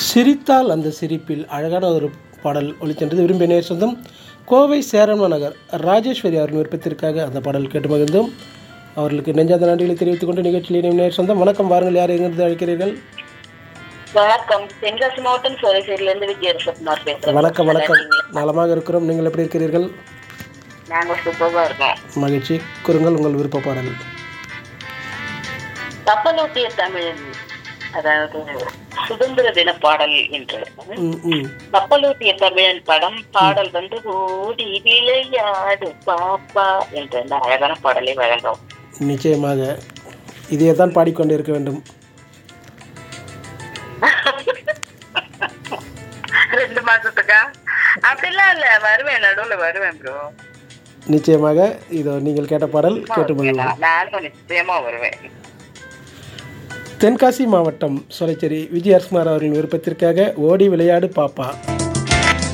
சிரித்தால் அந்த சிரிப்பில் அழகான ஒரு பாடல் ஒளிச்சென்றது விரும்பிய நேர் சொந்தம் கோவை சேரன்ம நகர் ராஜேஸ்வரி அவர்கள் விருப்பத்திற்காக அந்த பாடல் கேட்டு மகிழ்ந்தோம் அவர்களுக்கு நெஞ்சாத நன்றிகளை தெரிவித்துக் கொண்டு நிகழ்ச்சியில் நேர் சொந்தம் வணக்கம் வாருங்கள் யார் எங்கிருந்து அழைக்கிறீர்கள் வணக்கம் தென்காசி மாவட்டம் சோலைசேரியில இருந்து விஜயரசகுமார் பேசுறேன் வணக்கம் வணக்கம் நலமாக இருக்கிறோம் நீங்கள் எப்படி இருக்கிறீர்கள் நாங்க சூப்பரா இருக்கோம் மகிழ்ச்சி கூறுங்கள் உங்கள் விருப்ப பாடல் கப்பலோட்டிய தமிழன் அதாவது சுதந்திர தின பாடல் என்று ம் ம் கப்பலோட்டிய தமிழன் படம் பாடல் வந்து ஓடி விளையாடு பாப்பா என்ற அந்த அழகான பாடலை வழங்கும் நிச்சயமாக இதையே தான் பாடிக்கொண்டு இருக்க வேண்டும் ரெண்டு மாசத்துக்கா அப்படிலாம் இல்ல வருவேன் நடுவுல வருவேன் ப்ரோ நிச்சயமாக இதோ நீங்கள் கேட்ட பாடல் கேட்டு மகிழ்வோம் நானும் நிச்சயமா வருவேன் தென்காசி மாவட்டம் சொலைச்சேரி விஜயகுமார் அவர்களின் விருப்பத்திற்காக ஓடி விளையாடு பாப்பா